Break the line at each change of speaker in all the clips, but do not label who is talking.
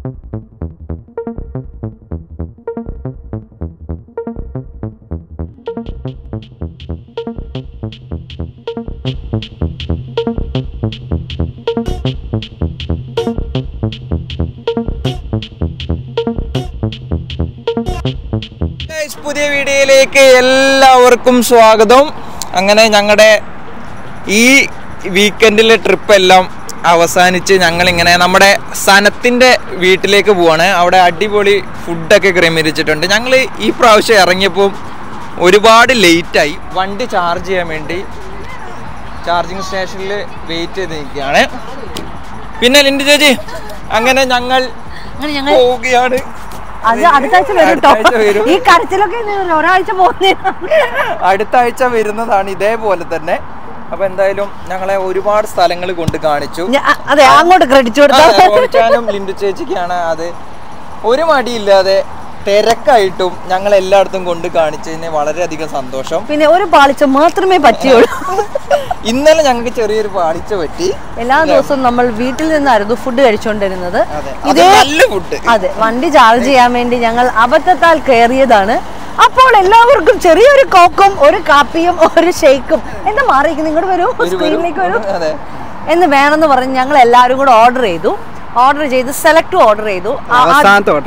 Guys, പുതിയ വീഡിയോയിലേക്ക് എല്ലാവർക്കും സ്വാഗതം അങ്ങനെ ഞങ്ങളുടെ ഈ വീക്കെൻഡിലെ ട്രിപ്പ് എല്ലാം അവസാനിച്ച് ഞങ്ങൾ ഇങ്ങനെ നമ്മുടെ സനത്തിൻ്റെ വീട്ടിലേക്ക് പോവാണ് അവിടെ അടിപൊളി ഫുഡൊക്കെ ക്രമീകരിച്ചിട്ടുണ്ട് ഞങ്ങൾ ഈ പ്രാവശ്യം ഇറങ്ങിയപ്പോൾ ഒരുപാട് ലേറ്റായി വണ്ടി ചാർജ് ചെയ്യാൻ വേണ്ടി ചാർജിങ് സ്റ്റേഷനിൽ വെയിറ്റ് ചെയ്ത് നിൽക്കുകയാണ് പിന്നെ ലിൻഡു ചേച്ചി അങ്ങനെ ഞങ്ങൾ
അങ്ങനെ ഞങ്ങൾ
പോവുകയാണ്
അത് അടുത്ത ആഴ്ച വരും കേട്ടോ
അടുത്ത ആഴ്ച വരും.
ഈ കരച്ചിലൊക്കെ ഇന്ന് ഒരാഴ്ച പോകുന്നേ
അടുത്ത ആഴ്ച വരുന്നതാണ് ഇതേപോലെ തന്നെ അപ്പൊ എന്തായാലും ഞങ്ങളെ ഒരുപാട് സ്ഥലങ്ങൾ കൊണ്ട് കാണിച്ചു
അതെ അങ്ങോട്ട് ക്രെഡിറ്റ് കൊടുത്താ
റോണിച്ചാനും ലിൻഡു ചേച്ചിക്കാണ് അത് ഒരു മടിയില്ലാതെ തിരക്കായിട്ടും ഞങ്ങൾ എല്ലായിടത്തും കൊണ്ട് കാണിച്ചതിന് വളരെയധികം സന്തോഷം
പിന്നെ ഒരു പാളിച്ച മാത്രമേ പറ്റിയുള്ളൂ
ഇന്നലെ ഞങ്ങൾക്ക് ചെറിയൊരു പാളിച്ച പറ്റി
എല്ലാ ദിവസവും നമ്മൾ വീട്ടിൽ നിന്നായിരുന്നു ഫുഡ് കഴിച്ചുകൊണ്ടിരുന്നത്
അതെ അത്
ഇതേ
നല്ല ഫുഡ്
അതെ വണ്ടി ചാർജ് ചെയ്യാൻ വേണ്ടി ഞങ്ങൾ അബദ്ധത്താൽ കയറിയതാണ് അപ്പോൾ എല്ലാവർക്കും ചെറിയൊരു കോക്കും ഒരു കാപ്പിയും ഒരു ഷേക്കും എന്താ മാറിയിരിക്കുന്നു ഇങ്ങോട്ട് വരൂ സ്ക്രീനിലേക്ക് വരൂ
അതെ
എന്ന് വേണമെന്ന് പറഞ്ഞ് ഞങ്ങൾ എല്ലാവരും കൂടെ ഓർഡർ ചെയ്തു ഓർഡർ ചെയ്ത് സെലക്ട് ഓർഡർ ചെയ്തു ആ- ആ-
അവസാനത്തെ ഓർഡർ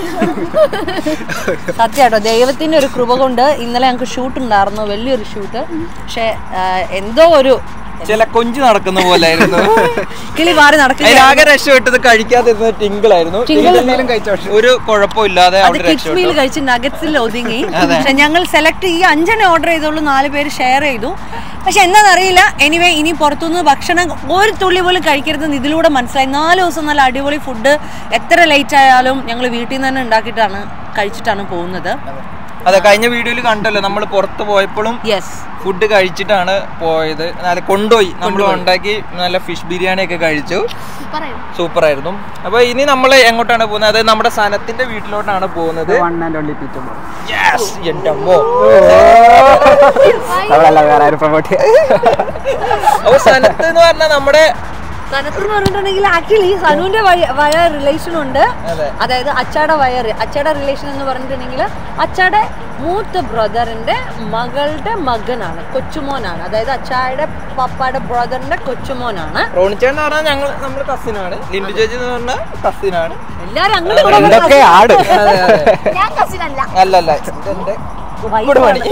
സത്യമാട്ടോ ദൈവത്തിന്റെ ഒരു കൃപ കൊണ്ട് ഇന്നലെ ഞങ്ങൾക്ക് ഷൂട്ട് ഉണ്ടായിരുന്നു വലിയൊരു ഷൂട്ട് പക്ഷെ എന്തോ ഒരു
ചില കൊഞ്ച് നടക്കുന്ന പോലെ ആയിരുന്നു
കിളി മാറി നടക്കില്ല
അതിലാകെ രക്ഷപ്പെട്ടത് കഴിക്കാതിരുന്നത് ടിങ്കിളായിരുന്നു
Tingle-
ഒരു കുഴപ്പമില്ലാതെ
അത്
അവിടെ
കിഡ്സ് മീൽ
രക്ഷപ്പെട്ടു
കഴിച്ച് നഗറ്റ്സിൽ ഒതുങ്ങി പക്ഷെ ഞങ്ങൾ സെലക്ട് ഈ അഞ്ചെണ്ണം ഓർഡർ ചെയ്തോളൂ നാല് പേര് ഷെയർ ചെയ്തു പക്ഷെ എന്താണെന്നറിയില്ല എനിവേ ഇനി പുറത്തുനിന്ന് ഭക്ഷണം ഒരു തുള്ളി പോലും കഴിക്കരുതെന്ന് ഇതിലൂടെ മനസ്സിലായി നാല് ദിവസം നല്ല അടിപൊളി ഫുഡ് എത്ര ലേറ്റ് ആയാലും ഞങ്ങൾ വീട്ടിൽ നിന്ന് തന്നെ ഉണ്ടാക്കിയിട്ടാണ് കഴിച്ചിട്ടാണ് പോകുന്നത്
അതെ കഴിഞ്ഞ വീഡിയോയിൽ കണ്ടല്ലോ നമ്മൾ പുറത്ത് പോയപ്പോഴും
യെസ്
ഫുഡ് കഴിച്ചിട്ടാണ് പോയത് നല്ല കൊണ്ടുപോയി നമ്മൾ ഉണ്ടാക്കി നല്ല ഫിഷ് ബിരിയാണി ഒക്കെ കഴിച്ചു സൂപ്പർ ആയിരുന്നു അപ്പൊ ഇനി നമ്മൾ എങ്ങോട്ടാണ് പോകുന്നത് അതായത് നമ്മുടെ സനത്തിന്റെ വീട്ടിലോട്ടാണ് പോകുന്നത്
one and only Peter
Yes! എൻ്റെ അമ്മോ.
നമ്മളല്ല വേറെ ആരും പ്രൊമോട്ട്
അപ്പൊ സനത്ത് എന്ന് പറഞ്ഞാൽ നമ്മുടെ
സനത്ത് എന്ന് പറഞ്ഞിട്ടുണ്ടെങ്കിൽ ആക്ച്വലി സനുവിന്റെ വയ റിലേഷൻ ഉണ്ട്
അതെ.
അതായത് അച്ചാടെ വയർ അച്ചാടെ റിലേഷൻ എന്ന് പറഞ്ഞിട്ടുണ്ടെങ്കിൽ അച്ചാടെ മൂത്ത ബ്രദറിന്റെ മകളുടെ മകനാണ് കൊച്ചുമോനാണ് അതായത് അച്ചായുടെ പപ്പായുടെ ബ്രദറിന്റെ കൊച്ചുമോനാണ്
റോണിച്ചേൻ എന്ന് പറഞ്ഞാൽ ഞങ്ങൾ നമ്മൾ കസിനാണ് ലിൻഡു ചേച്ചി എന്ന് പറഞ്ഞാൽ കസിനാണ്
എല്ലാരും അങ്ങോട്ട് ഇങ്ങോട്ടും
എന്തൊക്കെ ആട്
അതെ അതെ
ഞാൻ കസിനല്ല
അല്ലല്ല ഇതെന്റെ
Wife
കുക്കുട് പണി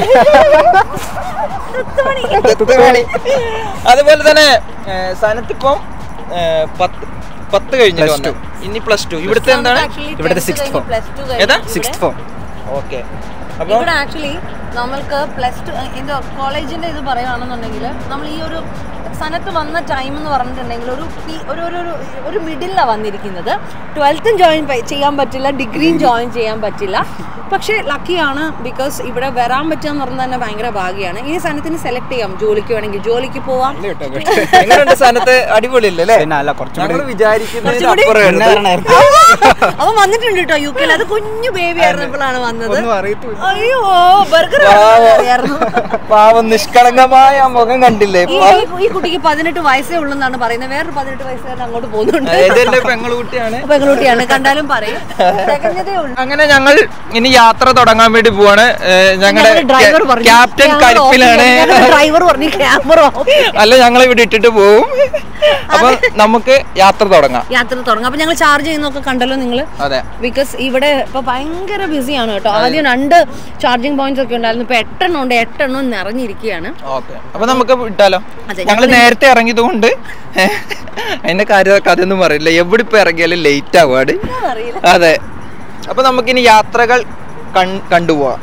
പണി
കുക്കുട് പണി. അതുപോലെ തന്നെ സനത്തിപ്പം പത്ത് പത്ത് കഴിഞ്ഞിട്ട്
Plus
വന്നു ഇനി പ്ലസ് ടു ഇവിടുത്തെ എന്താണ്
ഇവിടുത്തെ sixth form.
ഏതാ?
സിക്സ് ഫോം
ഓക്കെ അപ്പൊ
ഇവിടെ ആക്ച്വലി നമ്മൾക്ക് പ്ലസ് ടു എന്തോ കോളേജിന്റെ ഇത് പറയുകയാണെന്നുണ്ടെങ്കിൽ നമ്മൾ ഈ ഒരു സനത്ത് വന്ന ടൈം എന്ന് പറഞ്ഞിട്ടുണ്ടെങ്കിൽ ഒരു പി- ഒരു ഒരു ഒരു- ഒരു മിഡിലാണ് വന്നിരിക്കുന്നത് ട്വൽത്തും ജോയിൻ ചെയ്യാൻ പറ്റില്ല ഡിഗ്രിയും ജോയിൻ ചെയ്യാൻ പറ്റില്ല പക്ഷേ ലക്കിയാണ് ബിക്കോസ് ഇവിടെ വരാൻ പറ്റുക എന്ന് പറഞ്ഞാൽ തന്നെ ഭയങ്കര ഭാഗ്യമാണ് ഈ സനത്തിന് സെലക്ട് ചെയ്യാം ജോലിക്ക് വേണമെങ്കിൽ ജോലിക്ക് പോവാം
എങ്ങനെയുണ്ട് സനത്ത് അടിപൊളിയല്ലേ അല്ലേ
പിന്നെ അല്ല കുറച്ചും
ഞങ്ങൾ
കൂടി
വിചാരിക്കുന്നതിന്
കുറച്ചുകൂടി
അപ്പുറമായിരുന്നു.
അവൻ വന്നിട്ടുണ്ട് കേട്ടോ യു കെയിൽ അത് കുഞ്ഞു ബേബി ആയിരുന്നപ്പോഴാണ് വന്നത്
ഒന്നും അറിയത്തില്ല
അയ്യോ ബർഗർ അറിയായിരുന്നു
പാവം നിഷ്കളങ്കമായ ആ മുഖം കണ്ടില്ലേ
ഈ ഈ- ഈ കുട്ടിക്ക് പതിനെട്ട് വയസ്സേ ഉള്ളെന്നാണ് പറയുന്നത് വേറൊരു പതിനെട്ട് വയസ്സുകാരൻ അങ്ങോട്ട് പോകുന്നുണ്ട്
ഇതെന്റെ പെങ്ങളുകുട്ടിയാണ്
പെങ്ങളുട്ടിയാണ് കണ്ടാലും പറയും തികഞ്ഞതേ ഉള്ളൂ
അങ്ങനെ ഞങ്ങൾ ഇനി യാത്ര തുടങ്ങാൻ വേണ്ടി പോവാണ് ഞങ്ങളുടെ
ഡ്രൈവർ പറഞ്ഞു
ക്യാപ്റ്റൻ കൽപ്പിലാണ്
ഡ്രൈവർ പറഞ്ഞു ക്യാമറ
അല്ല ഞങ്ങൾ ഇവിടെ ഇട്ടിട്ട് പോവും അപ്പൊ നമുക്ക് യാത്ര തുടങ്ങാം
യാത്ര തുടങ്ങാം അപ്പൊ ഞങ്ങൾ ചാർജ് ചെയ്യുന്നൊക്കെ കണ്ടല്ലോ നിങ്ങൾ
അതെ
ബിക്കോസ് ഇവിടെ ഇപ്പൊ ഭയങ്കര ബിസിയാണ് കേട്ടോ ആദ്യം രണ്ട് ചാർജിങ് പോയിന്റ്സ് ഒക്കെ ഉണ്ടായിരുന്നു ഇപ്പൊ എട്ടെണ്ണം ഉണ്ട് എട്ടെണ്ണം നിറഞ്ഞിരിക്കുകയാണ്
ഓക്കെ അപ്പൊ നമുക്ക് ഇട്ടാലോ
അതെ,
ഞങ്ങൾ നേരത്തെ ഇറങ്ങിയത് കൊണ്ട് അതിന്റെ കാര്യം കഥയൊന്നും പറയില്ല എവിടെ ഇപ്പൊ ഇറങ്ങിയാലും ലേറ്റ് ആവാട്
അറിയില്ല
അതെ അപ്പൊ നമുക്കിനി യാത്രകൾ കൺ- കണ്ടുപോവാം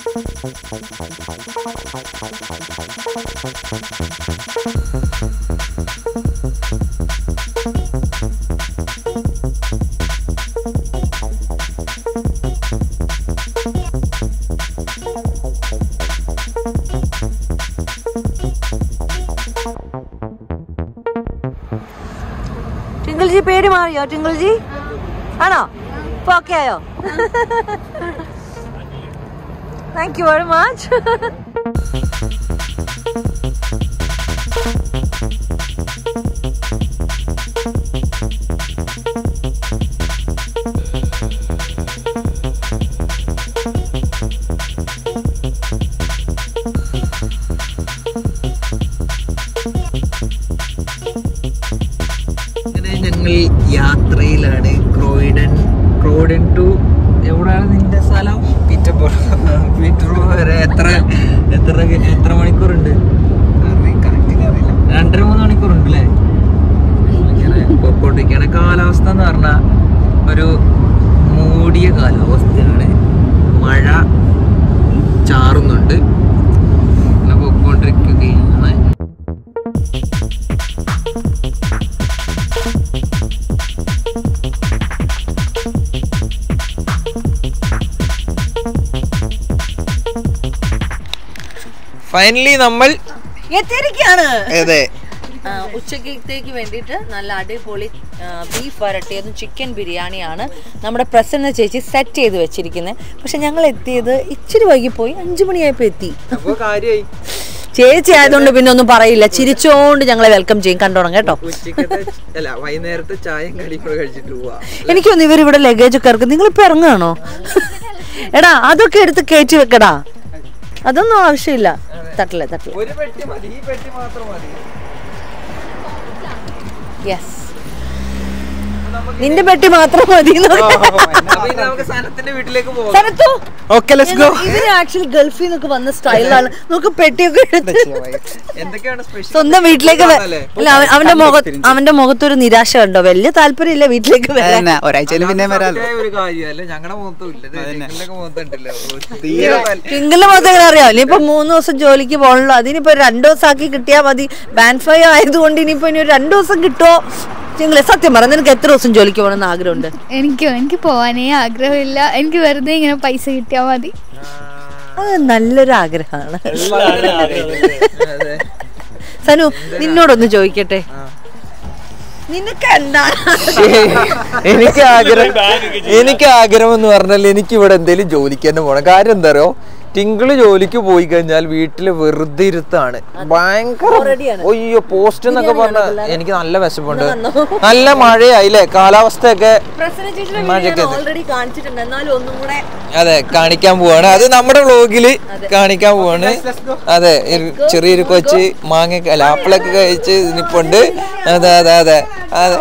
ടിങ്കിൾ ജി പേര് മാറിയോ ടിങ്കിൾ ജി ആണോ ഇപ്പൊ ഓക്കെ ആയോ താങ്ക് യു വെരി മച്ച്
അങ്ങനെ ഞങ്ങൾ യാത്രയിലാണ് ക്രോയിഡൻ ക്രോയിഡൻ ടു എവിടെയാണ് നിന്റെ സ്ഥലം പീറ്റർബോർ പീറ്റർബോർ വരെ എത്ര എത്ര എത്ര മണിക്കൂറുണ്ട് രണ്ടര മൂന്ന് മണിക്കൂറുണ്ട് അല്ലേ ഇങ്ങനെ പൊക്കോണ്ടിരിക്കുകയാണ് കാലാവസ്ഥ എന്ന് പറഞ്ഞാൽ ഒരു മൂടിയ കാലാവസ്ഥയാണ് മഴ ചാറുന്നുണ്ട് ഇങ്ങനെ പൊക്കോണ്ടിരിക്കുകയാണ് ഫൈനലി നമ്മൾ
എത്തിയിരിക്കുകയാണ്
അതെ
ആ, ഉച്ചക്കത്തേക്ക് വേണ്ടിയിട്ട് നല്ല അടിപൊളി ബീഫ് വരട്ടിയതും ചിക്കൻ ബിരിയാണിയാണ് നമ്മുടെ പ്രസന്ന ചേച്ചി സെറ്റ് ചെയ്ത് വെച്ചിരിക്കുന്നത് പക്ഷെ ഞങ്ങൾ എത്തിയത് ഇച്ചിരി വൈകിപ്പോയി അഞ്ചു മണിയായപ്പോൾ എത്തി
അപ്പൊ കാര്യമായി
ചേച്ചി ആയതുകൊണ്ട് പിന്നെ ഒന്നും പറയില്ല ചിരിച്ചോണ്ട് ഞങ്ങളെ വെൽക്കം ചെയ്യും കണ്ടോണം കേട്ടോ
ഉച്ചക്കത്തെ അല്ല വൈകുന്നേരത്തെ ചായയും കടിയും കൂടെ കഴിച്ചിട്ട് പോവാ
എനിക്കൊന്ന് ഇവർ ഇവിടെ ലഗേജ് ഒക്കെ ഇറക്കും നിങ്ങൾ ഇപ്പൊ ഇറങ്ങുകയാണോ എടാ അതൊക്കെ എടുത്ത് കയറ്റി വെക്കടാ അതൊന്നും ആവശ്യമില്ല തട്ടില്ല തട്ടില്ല
ഒരു പെട്ടി മതി ഈ പെട്ടി മാത്രം മതി
യെസ് നിന്റെ പെട്ടി മാത്രം മതി എന്ന് പറഞ്ഞു.
അപ്പൊ ഇനി നമുക്ക് സനത്തിന്റെ വീട്ടിലേക്ക് പോകാം
സനത്തു
Okay, let's go.
ഇവര് ആക്ച്വലി ഗൾഫിൽ നിന്നൊക്കെ വന്ന സ്റ്റൈലാണ് നമുക്ക് പെട്ടിയൊക്കെ എടുത്ത്
എന്തൊക്കെയാണ് സ്പെഷ്യൽ
സ്വന്തം വീട്ടിലേക്ക് വ- അല്ല അവൻ- അവന്റെ മുഖ അവന്റെ മുഖത്തൊരു നിരാശ കണ്ടോ വലിയ താല്പര്യമില്ല വീട്ടിലേക്ക് വരാൻ
അതന്നെ ഒരാഴ്ചയിൽ പിന്നെ വരാലോ
ഒരു കാര്യമല്ല ഞങ്ങളുടെ മുഖത്തും ഇല്ല നിങ്ങളുടെ മുഖത്തുണ്ടല്ലോ തീരെ താല്പര്യം-
തിങ്കളിൽ മാത്രം എങ്ങനെ അറിയാം ഇനിയിപ്പോ മൂന്ന് ദിവസം ജോലിക്ക് പോകണല്ലോ അതിനിപ്പോ രണ്ടു ദിവസം ആക്കി കിട്ടിയാൽ മതി ബാൻഡ് ഫൈവ് ആയതുകൊണ്ട് ഇനിയിപ്പോ ഇനി ഒരു രണ്ടു ദിവസം കിട്ടുമോ തിങ്കളെ സത്യം പറ നിനക്ക് എത്ര ദിവസം ജോലിക്ക് പോകണമെന്ന് ആഗ്രഹമുണ്ട്
എനിക്കോ എനിക്ക് പോവാനേ ആഗ്രഹമില്ല എനിക്ക് വെറുതെ ഇങ്ങനെ പൈസ കിട്ടിയാൽ മതി
അത് നല്ലൊരു ആഗ്രഹമാണ്
അതെ.
സനു നിന്നോടൊന്ന് ചോദിക്കട്ടെ നിനക്ക് എന്താണ്
എനിക്ക് ആഗ്രഹം എനിക്ക് ആഗ്രഹം എന്ന് പറഞ്ഞാൽ എനിക്ക് ഇവിടെ എന്തെങ്കിലും ജോലിക്ക് തന്നെ പോകണം കാര്യം എന്താ അറിയോ തിങ്കള് ജോലിക്ക് പോയി കഴിഞ്ഞാൽ വീട്ടില് വെറുതെ ഇരുത്താണ് ഭയങ്കര അയ്യോ പോസ്റ്റ് എന്നൊക്കെ പറഞ്ഞാൽ എനിക്ക് നല്ല വിശപ്പുണ്ട് നല്ല മഴയായില്ലേ കാലാവസ്ഥയൊക്കെ മഴയൊക്കെ
ഓൾറെഡി കാണിച്ചിട്ടുണ്ട് എന്നാലും ഒന്നും കൂടെ
അതെ കാണിക്കാൻ പോവാണ് അത് നമ്മുടെ വ്ളോഗില് കാണിക്കാൻ പോവാണ് അതെ ഒരു ചെറിയൊരു കൊച്ച് മാങ്ങ അല്ല ആപ്പിളൊക്കെ കഴിച്ച് നിപ്പുണ്ട് അതെ അതെ അതെ അതെ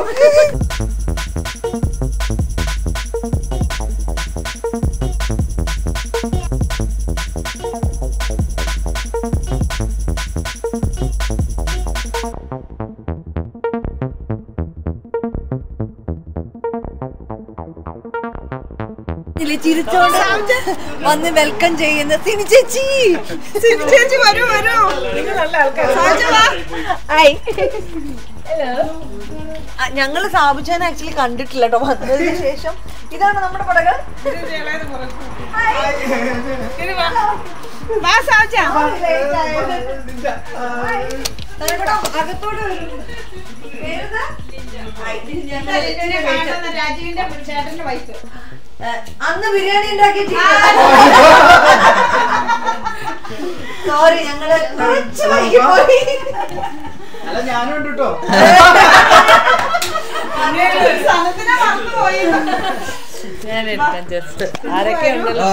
ഇതില് ചിരിച്ചോണ്ട് വന്ന് വെൽക്കം ചെയ്യുന്ന സിനി ചേച്ചി സിനി ചേച്ചി വരൂ വരൂ ഹായ് ഞങ്ങള് സാബുചാൻ ആക്ച്വലി കണ്ടിട്ടില്ല കേട്ടോ വന്നതിന് ശേഷം ഇതാണ് നമ്മുടെ പടകൾ അകത്തോട്ട് വരൂ പേരെന്താ? ഹായ്. ഞങ്ങൾ ഏറ്റവും കഴിച്ച- ഏഹ്, അന്ന് ബിരിയാണി ഉണ്ടാക്കിയിട്ടില്ല സോറി ഞങ്ങള് കുറച്ച് വൈകി പോയി ഞാൻ എടുക്കാം ജസ്റ്റ് ആരൊക്കെ ഉണ്ടല്ലോ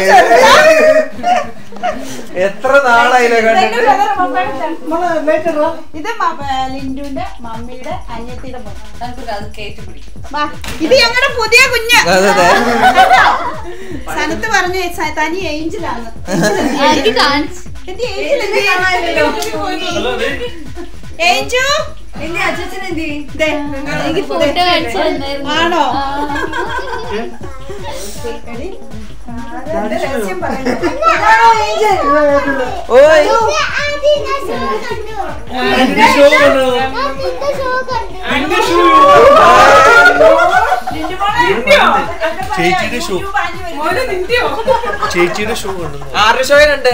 എത്ര നാളായില്ലേ കണ്ടിട്ട്
ഇത് മ- ലിൻഡുവിന്റെ മമ്മിയുടെ അനിയത്തിയുടെ മോൻ.
അത് കേട്ട് പിടിക്കും
വാ, ഇത് ഞങ്ങളുടെ പുതിയ കുഞ്ഞ്
അതെ അതെ
കേട്ടോ? സനത്ത് പറഞ്ഞു സ- തനി ഏഞ്ചലാണ്
എനിക്ക് കാണിച്ചു
എന്ത് ഏഞ്ചൽ ഏഞ്ചു
എന്റെ അച്ഛൻ എന്ത് ചെയ്യും
ദേ,
എനിക്ക് ഫോട്ടോ കാണിച്ചു തന്നായിരുന്നു
ആണോ
ഓയ്
ചേച്ചിയുടെ ഷൂ ചേച്ചിയുടെ ഷൂ കൊണ്ടുവന്നു
ആറ് ഷോയിലുണ്ട്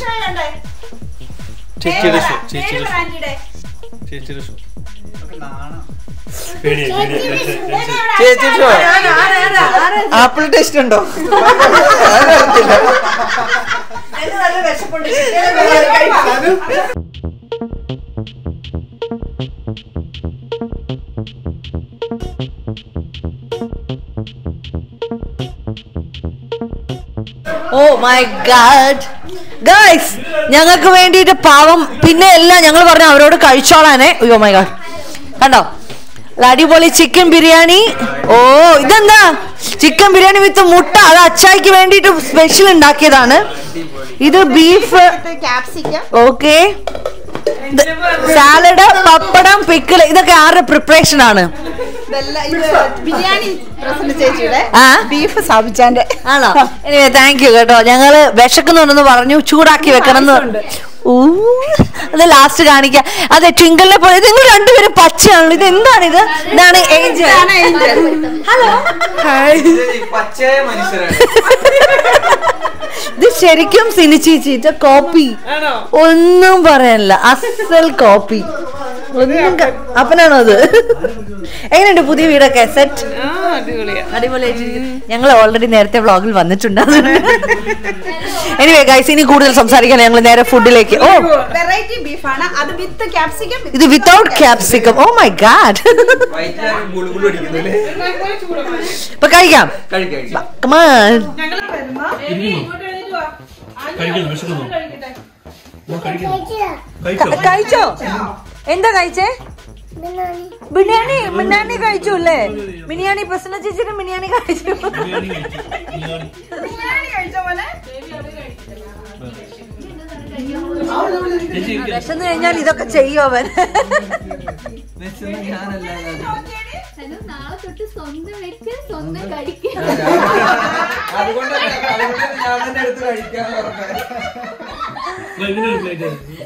ചേച്ചിയുടെ ഷൂ ചേച്ചിയുടെ ഷൂ ചേച്ചിയുടെ ഷൂ പേടിയായി പേടിയായി
ചേച്ചി ഷോ ആപ്പിൾ ടേസ്റ്റ് ഉണ്ടോ അതറിയത്തില്ല.
നല്ല വിശപ്പുണ്ട് ഓ മൈ ഗാഡ് ഗൈസ് ഞങ്ങൾക്ക് വേണ്ടിയിട്ട് പാവം പിന്നെ എല്ലാം ഞങ്ങൾ പറഞ്ഞു അവരോട് കഴിച്ചോളാനേ അയ്യോ മൈ ഗാഡ് കണ്ടോ നല്ല അടിപൊളി ചിക്കൻ ബിരിയാണി ഓ ഇതെന്താ ചിക്കൻ ബിരിയാണി വിത്ത് മുട്ട അത് അച്ചായിക്ക് വേണ്ടിയിട്ട് സ്പെഷ്യൽ ഉണ്ടാക്കിയതാണ് ഇത് beef
capsicum
okay salad pappadam pickle ഇതൊക്കെ ആരുടെ പ്രിപ്പറേഷൻ ആണ്
ഇതെല്ലാം ഇത് ബിരിയാണി പ്രസന്റ് ചേച്ചിയുടെ
ആ
ബീഫ് സാബിച്ചാന്റെ
ആണോ എനിവേ താങ്ക് യു കേട്ടോ ഞങ്ങള് വിശക്കുന്നുണ്ടെന്ന് പറഞ്ഞു ചൂടാക്കി വെക്കണം എന്ന് ഊ, അത് ലാസ്റ്റ് കാണിക്കാം അതെ ട്വിങ്കിളിനെ പോലെ നിങ്ങൾ രണ്ടുപേരും പച്ചയാണല്ലോ ഇത് എന്താണ് ഇത് ഇതാണ് ഏഞ്ചൽ ഹലോ
പച്ചയായ മനുഷ്യരാണ്
ഇത് ശരിക്കും സിനിച്ചേച്ചിട്ട് കോപ്പി ഒന്നും പറയാനില്ല അസൽ കോപ്പി ഒന്നും ക- അപ്പനാണോ അത് എങ്ങനെയുണ്ട് പുതിയ വീടൊക്കെ സെറ്റ് അടിപൊളിയായിട്ടിരിക്കുന്നു ഞങ്ങൾ ഓൾറെഡി നേരത്തെ വ്ളോഗിൽ വന്നിട്ടുണ്ട് എനിവേ ഗൈസ് ഇനി കൂടുതൽ സംസാരിക്കാൻ ഞങ്ങൾ നേരെ ഫുഡിലേക്ക് ഓ
വെറൈറ്റി ബീഫാണ് അത് വിത്ത് ക്യാപ്സിക്കം
ഇത് without capsicum oh my god
വയറ്റിലാണ് ഗുളുഗുളു അടിക്കുന്നല്ലേ
ഇപ്പൊ കഴിക്കാം
കഴിക്കാം
Come on.
ഞങ്ങൾ വരുമ്പോ
കഴിക്കുന്നു വിശക്കുന്നു ഓ, കഴിക്കുന്നു.
ക- കഴിച്ചോ എന്താ കഴിച്ചേ ബിരിയാണി ബിരിയാണി കഴിച്ചു അല്ലേ ബിരിയാണി പ്രസന്ന ചേച്ചിയുടെ ബിരിയാണി കഴിച്ചു
ബിരിയാണി കഴിച്ചു. ബിരിയാണി.
ബിരിയാണി കഴിച്ച പോലെ
ചേച്ചി ഇരിക്ക്.
വിശന്ന് കഴിഞ്ഞാൽ ഇതൊക്കെ ചെയ്യും അവൻ
നാളെ തൊട്ട് സ്വന്തം വെക്ക് സ്വന്തം കഴിക്കുക
അതുകൊണ്ട് ഞാൻ തന്നെ എടുത്ത് കഴിക്കാന്ന് പറഞ്ഞത്
വാ, ഇതിനൊരു plate.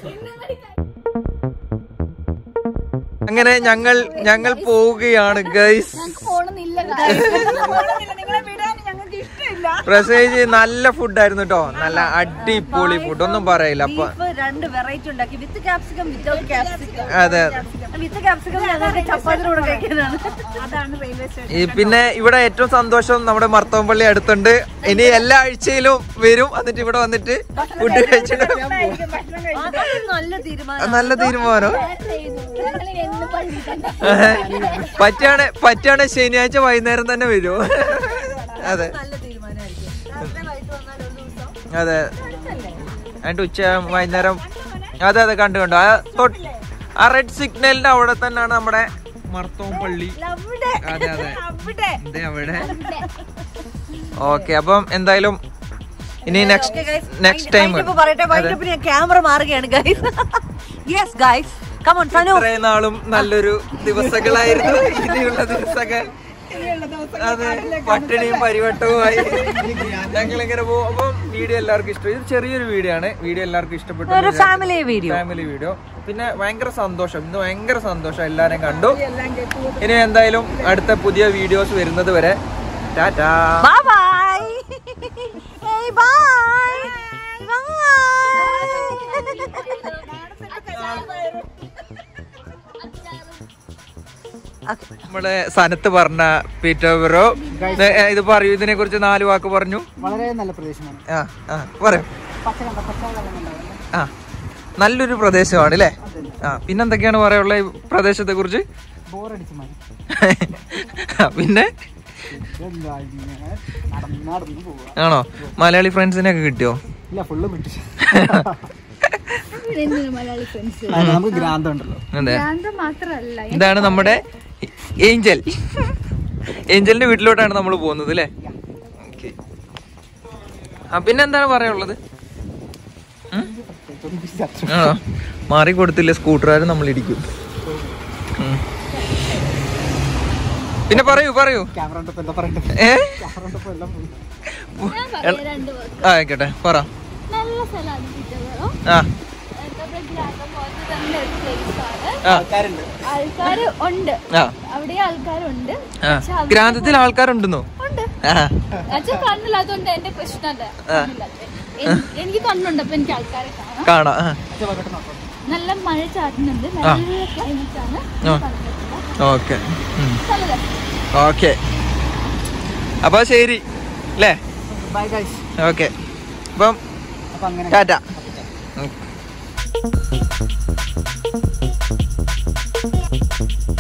അങ്ങനെ ഞങ്ങൾ ഞങ്ങൾ പോവുകയാണ് ഗൈസ്
ഞങ്ങൾക്ക് പോണമെന്നില്ല
നിങ്ങളെ വിടാൻ ഞങ്ങൾക്ക് ഇഷ്ടമില്ല
പ്രസേജ് നല്ല ഫുഡായിരുന്നു കേട്ടോ നല്ല അടിപൊളി ഫുഡ് ഒന്നും പറയില്ല അപ്പൊ
ബീഫ് രണ്ട് വെറൈറ്റി ഉണ്ടാക്കി വിത്ത് ക്യാപ്സിക്കം വിത്തൗട്ട് ക്യാപ്സിക്കം
അതെ
വിത്ത് ക്യാപ്സിക്കം ഞങ്ങൾക്ക് ചപ്പാത്തിയുടെ കൂടെ കഴിക്കുന്നതാണ്
അതാണ് റെയിൽവേ സ്റ്റേഷൻ
ഈ പിന്നെ ഇവിടെ ഏറ്റവും സന്തോഷം നമ്മുടെ മർത്തോമ്പള്ളി അടുത്തുണ്ട് ഇനി എല്ലാ ആഴ്ചയിലും വരും എന്നിട്ട് ഇവിടെ വന്നിട്ട് ഫുഡ് കഴിച്ചിട്ട് പോകും.
അതൊരു നല്ല തീരുമാനം
നല്ല തീരുമാനം
ഞങ്ങൾ എന്ന് പള്ളിക്കണ്ട
പറ്റാണ് പറ്റാണ് ശനിയാഴ്ച വൈകുന്നേരം തന്നെ വരും അതെ
നല്ല തീരുമാനമായിരിക്കും രാത്രി വൈകിട്ട് വന്നാൽ ഒരു ദിവസം
അതെ എന്നിട്ട് ഉച്ച വൈകുന്നേരം അതെ അതെ കണ്ടു കണ്ടു ആ തൊട്ട് ആ റെഡ് സിഗ്നലിന്റെ അവിടെ തന്നെയാണ് നമ്മുടെ മർത്തോം പള്ളി അതെ അതെ അതെ അവിടെ ഓക്കെ അപ്പം എന്തായാലും ഇനി നെക്സ്റ്റ് നെക്സ്റ്റ് ടൈം
വൈകിട്ട് പറയട്ടെ വൈകിട്ട് ഞാൻ ക്യാമറ മാറുകയാണ് guys yes guys come on Sanu
ഇത്രയും നാളും നല്ലൊരു ദിവസങ്ങളായിരുന്നു ഇനിയുള്ള ദിവസങ്ങൾ അതെ പട്ടിണിയും പരിവട്ടവുമായി ഞങ്ങൾ ഇങ്ങനെ പോകും അപ്പം വീഡിയോ എല്ലാവർക്കും ഇഷ്ടം ഇത് ചെറിയൊരു വീഡിയോ ആണ് വീഡിയോ എല്ലാവർക്കും ഇഷ്ടപ്പെട്ടു
ഒരു ഫാമിലി വീഡിയോ
ഫാമിലി വീഡിയോ പിന്നെ ഭയങ്കര സന്തോഷം ഇന്ന് ഭയങ്കര സന്തോഷം എല്ലാരും കണ്ടു ഇനി എന്തായാലും അടുത്ത പുതിയ വീഡിയോസ് വരുന്നത് വരെ ടാറ്റാ
ബൈ ബൈ ഏയ് ബൈ
നമ്മളെ സനത്ത് പറഞ്ഞ പീറ്റർ ബ്രോ ഇത് ഇത് പറയൂ ഇതിനെ കുറിച്ച് നാല് വാക്ക് പറഞ്ഞു
വളരെ നല്ല പ്രദേശമാണ്
ആ ആ പറയൂ ആ നല്ലൊരു പ്രദേശമാണ് അല്ലേ ആ പിന്നെന്തൊക്കെയാണ് പറയാനുള്ളത് ഈ പ്രദേശത്തെ കുറിച്ച്
ബോറടിച്ച് മതി
പിന്നെ
എന്താ ഇങ്ങനെ നടന്ന് നടന്ന് പോവുക
ആണോ മലയാളി ഫ്രണ്ട്സിനെ ഒക്കെ കിട്ടിയോ
ഇല്ല ഫുള്ള് ബ്രിട്ടീഷ്
എന്തിനു മലയാളി ഫ്രണ്ട്സ്
നമുക്ക് ഗ്രാന്തം ഉണ്ടല്ലോ
അതെ
ഭ്രാന്ത് മാത്രല്ല
ഇതാണ് നമ്മുടെ ഏഞ്ചൽ ഏഞ്ചലിന്റെ വീട്ടിലോട്ടാണ് നമ്മൾ പോകുന്നത് അല്ലേ ഓക്കെ ആ പിന്നെന്താണ് പറയാനുള്ളത് ഉം? ആണോ മാറി കൊടുത്തില്ല സ്കൂട്ടറുകാർ നമ്മൾ ഇടിക്കും ഉം. പിന്നെ പറയൂ പറയൂ
ക്യാമറ ഉണ്ടപ്പോ എന്താ പറയണ്ടത്
ഏ
ക്യാമറ ഉണ്ടപ്പോ എല്ലാം പോയി
ഞാൻ പറയാം രണ്ട് പേർക്ക്
ആ, ആയിക്കോട്ടെ പറ
നല്ല സ്ഥലമാണ് ചിറ്റവറോ
ആ
എന്താ ഗ്രാമം പോലത്തെ തന്നെ ഒരു പ്ലേസ് ആണ്
ആ
ആൾക്കാർ ഉണ്ട്
ആ
അവിടെ ആൾക്കാരുണ്ട്
ആ ഗ്രാമത്തിൽ ആൾക്കാരുണ്ടെന്നോ
ഉണ്ട്
ആ
അച്ഛൻ കണ്ണില്ലാത്തോണ്ട് എന്റെ പ്രശ്നമല്ല കണ്ണില്ലാത്ത എൻ- എനിക്ക് കണ്ണുണ്ട് അപ്പൊ എനിക്ക് ആൾക്കാരെ കാണാം
കാണാം ആ
നല്ല മഴ ചാടുന്നുണ്ട് നല്ല ക്ലൈമറ്റ് ആണ്
ആ.
പറഞ്ഞിട്ടില്ല
ഓക്കെ
നല്ല രസം
ഓക്കെ അപ്പൊ ശരി അല്ലേ
ബൈ ഗൈസ്
ഓക്കെ അപ്പം
അപ്പൊ അങ്ങനെ
ടാറ്റ ഉം.